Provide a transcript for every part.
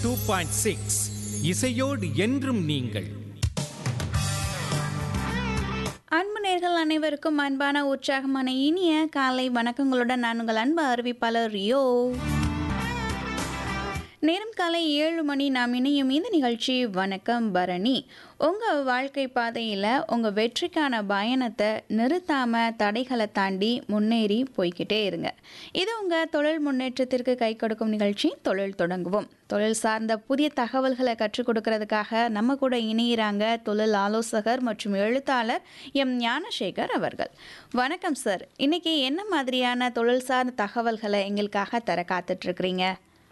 two point six இசையோடு என்றும் நீங்கள் அன்பு நேர்கள் அனைவருக்கும் அன்பான உற்சாகமான இனிய காலை வணக்கங்களுடன் நான் உங்கள் அன்பு அறிவிப்பாளர் ரியோ நேரம் காலை ஏழு மணி நாம் இணையும் இந்த நிகழ்ச்சி வணக்கம் பரணி உங்கள் வாழ்க்கை பாதையில் உங்கள் வெற்றிக்கான பயணத்தை நிறுத்தாமல் தடைகளை தாண்டி முன்னேறி போய்க்கிட்டே இருங்க இது உங்கள் தொழில் முன்னேற்றத்திற்கு கை கொடுக்கும் நிகழ்ச்சி தொழில் தொடங்குவோம் தொழில் சார்ந்த புதிய தகவல்களை கற்றுக் கொடுக்கறதுக்காக நம்ம கூட இணையிறாங்க தொழில் ஆலோசகர் மற்றும் எழுத்தாளர் எம் ஞானசேகர் அவர்கள் வணக்கம் சார் இன்னைக்கு என்ன மாதிரியான தொழில் சார்ந்த தகவல்களை எங்களுக்காக தர காத்துட்ருக்கிறீங்க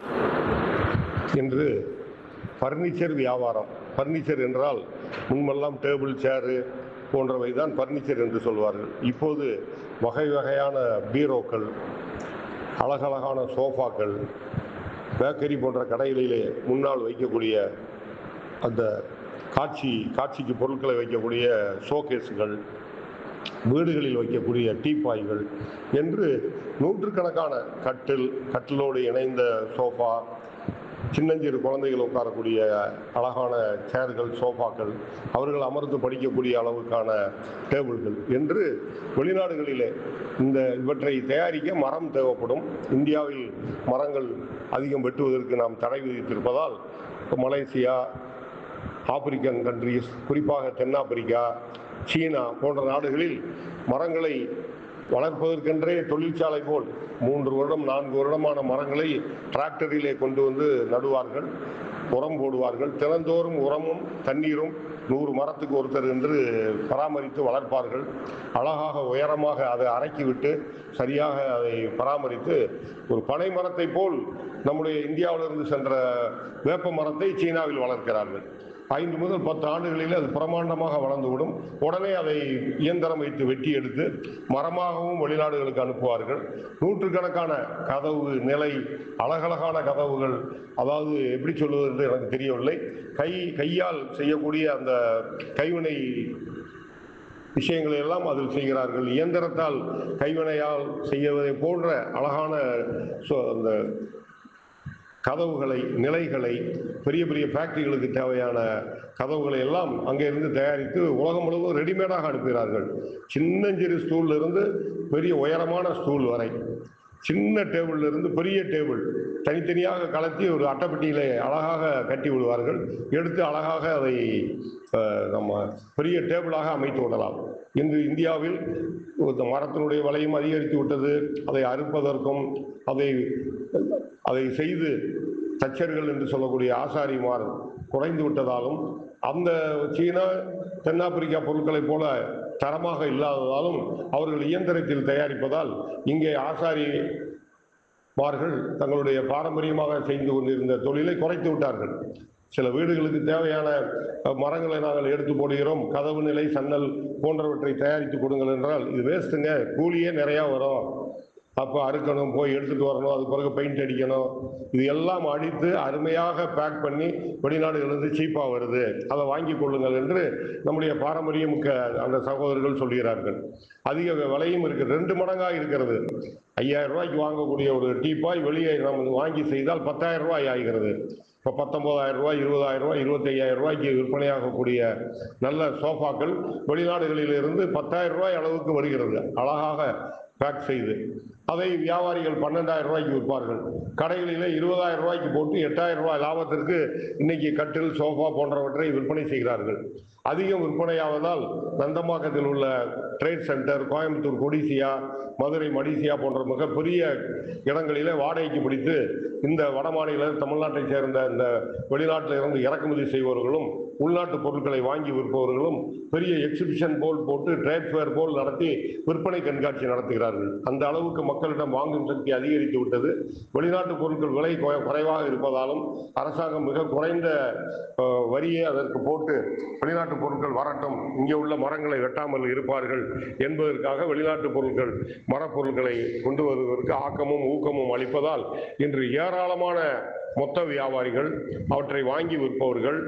என்று ஃபர்னிச்சர் வியாபாரம் ஃபர்னிச்சர் என்றால் முன்பெல்லாம் டேபிள் சேரு போன்றவை தான் ஃபர்னிச்சர் என்று சொல்வார்கள் இப்போது வகை வகையான பீரோக்கள் அழகழகான சோஃபாக்கள் பேக்கரி போன்ற கடைகளிலே முன்னால் வைக்கக்கூடிய அந்த காட்சி காட்சிக்கு பொருட்களை வைக்கக்கூடிய ஷோகேஸுகள் வீடுகளில் வைக்கக்கூடிய டீப்பாய்கள் என்று நூற்றுக்கணக்கான கட்டில் கட்டிலோடு இணைந்த சோஃபா சின்னஞ்சிறு குழந்தைகள் உட்காரக்கூடிய அழகான சேர்கள் சோஃபாக்கள் அவர்கள் அமர்ந்து படிக்கக்கூடிய அளவுக்கான டேபிள்கள் என்று வெளிநாடுகளிலே இந்த இவற்றை தயாரிக்க மரம் தேவைப்படும் இந்தியாவில் மரங்கள் அதிகம் வெட்டுவதற்கு நாம் தடை விதித்திருப்பதால் மலேசியா ஆப்பிரிக்கன் கண்ட்ரீஸ் குறிப்பாக தென்னாப்பிரிக்கா சீனா போன்ற நாடுகளில் மரங்களை வளர்ப்பதற்கென்றே தொழிற்சாலை போல் மூன்று வருடம் நான்கு வருடமான மரங்களை டிராக்டரிலே கொண்டு வந்து நடுவார்கள் உரம் போடுவார்கள் தினந்தோறும் உரமும் தண்ணீரும் நூறு மரத்துக்கு ஒருத்தர் என்று பராமரித்து வளர்ப்பார்கள் அழகாக உயரமாக அதை அரைக்கிவிட்டு சரியாக அதை பராமரித்து ஒரு பனை மரத்தை போல் நம்முடைய இந்தியாவிலிருந்து சென்ற வேப்ப மரத்தை சீனாவில் வளர்க்கிறார்கள் ஐந்து முதல் பத்து ஆண்டுகளில் அது பிரமாண்டமாக வளர்ந்துவிடும் உடனே அதை இயந்திரம் வைத்து வெட்டி எடுத்து மரமாகவும் வெளிநாடுகளுக்கு அனுப்புவார்கள் நூற்றுக்கணக்கான கதவு நிலை அழகழகான கதவுகள் அதாவது எப்படி சொல்வது என்று எனக்கு தெரியவில்லை கை கையால் செய்யக்கூடிய அந்த கைவினை விஷயங்களை எல்லாம் அதில் செய்கிறார்கள் இயந்திரத்தால் கைவினையால் செய்வதை போன்ற அழகான சொ- அந்த கதவுகளை நிலைகளை பெரிய பெரிய ஃபேக்டரிகளுக்கு தேவையான கதவுகளை எல்லாம் அங்கே இருந்து தயாரித்து உலகம் முழுவதும் ரெடிமேடாக அனுப்புகிறார்கள் சின்னஞ்சிறு ஸ்டூல்ல இருந்து பெரிய உயரமான ஸ்டூல் வரை சின்ன டேபிள்ல இருந்து பெரிய டேபிள் தனித்தனியாக கலத்தி ஒரு அட்டைப்பெட்டியிலே அழகாக கட்டி விடுவார்கள் எடுத்து அழகாக அதை அஹ், நம்ம பெரிய டேபிளாக அமைத்து விடலாம் இன்று இந்தியாவில் இந்த மரத்தினுடைய விலையும் அதிகரித்து விட்டது அதை அறுப்பதற்கும் அதை அதை செய்து தச்சர்கள் என்று சொல்லக்கூடிய ஆசாரிமார் குறைந்து விட்டதாலும் அந்த சீனா தென்னாப்பிரிக்கா பொருட்களைப் போல தரமாக இல்லாததாலும் அவர்கள் இயந்திரத்தில் தயாரிப்பதால் இங்கே ஆசாரி மார்கள் தங்களுடைய பாரம்பரியமாக செய்து கொண்டிருந்த தொழிலை குறைத்து விட்டார்கள் சில வீடுகளுக்கு தேவையான அஹ், மரங்களை நாங்கள் எடுத்து போடுகிறோம் கதவு நிலை சன்னல் போன்றவற்றை தயாரித்து கொடுங்கள் என்றால் இது வேஸ்ட்டுங்க கூலியே நிறையா வரும் அப்போ அறுக்கணும் போய் எடுத்துட்டு வரணும் அது பிறகு பெயிண்ட் அடிக்கணும் இது எல்லாம் அடித்து அருமையாக பேக் பண்ணி வெளிநாடுகளிலிருந்து சீப்பாக வருது அதை வாங்கி கொள்ளுங்கள் என்று நம்முடைய பாரம்பரியமிக்க அந்த சகோதரர்கள் சொல்கிறார்கள் அதிக விலையும் இருக்கு ரெண்டு மடங்காக இருக்கிறது ஐயாயிரம் ரூபாய்க்கு வாங்கக்கூடிய ஒரு டீப்பாய் வெளியே நம்ம வாங்கி செய்தால் பத்தாயிரம் ரூபாய் ஆகிறது இப்போ பத்தொன்பதாயிரம் ரூபாய் இருபதாயிரம் ரூபாய் இருபத்தையாயிரம் ரூபாய்க்கு விற்பனையாகக்கூடிய நல்ல சோஃபாக்கள் வெளிநாடுகளிலிருந்து பத்தாயிரம் ரூபாய் அளவுக்கு வருகிறது அழகாக பேக் செய்து அதை வியாபாரிகள் பன்னெண்டாயிரம் ரூபாய்க்கு விற்பார்கள் கடைகளிலே இருபதாயிரம் ரூபாய்க்கு போட்டு எட்டாயிரம் ரூபாய் லாபத்திற்கு இன்னைக்கு கட்டில் சோஃபா போன்றவற்றை விற்பனை செய்கிறார்கள் அதிகம் விற்பனையாவதால் நந்தம்பாக்கத்தில் உள்ள ட்ரேட் சென்டர் கோயம்புத்தூர் கொடிசியா மதுரை மடிசியா போன்ற மிகப்பெரிய இடங்களிலே வாடகைக்கு பிடித்து இந்த வட மாநில தமிழ்நாட்டை சேர்ந்த இந்த வெளிநாட்டில் இருந்து இறக்குமதி செய்பவர்களும் உள்நாட்டு பொருட்களை வாங்கி விற்பவர்களும் பெரிய எக்ஸிபிஷன் போல் போட்டு ட்ரேட் ஃபேர் போல் நடத்தி விற்பனை கண்காட்சி நடத்துகிறார்கள் அந்த அளவுக்கு மக்களிடம் வாங்கும் சக்தி அதிகரித்து விட்டது வெளிநாட்டு பொருட்கள் விலை குறை- குறைவாக இருப்பதாலும் அரசாங்கம் மிக குறைந்த அஹ், வரியை அதற்கு போட்டு வெளிநாட்டு பொருட்கள் வரட்டும் இங்கே உள்ள மரங்களை வெட்டாமல் இருப்பார்கள் என்பதற்காக வெளிநாட்டு பொருட்கள் மரப்பொருட்களை கொண்டு வருவதற்கு ஆக்கமும் ஊக்கமும் அளிப்பதால் இன்று ஏராளமான மொத்த வியாபாரிகள் அவற்றை வாங்கி விற்பவர்கள்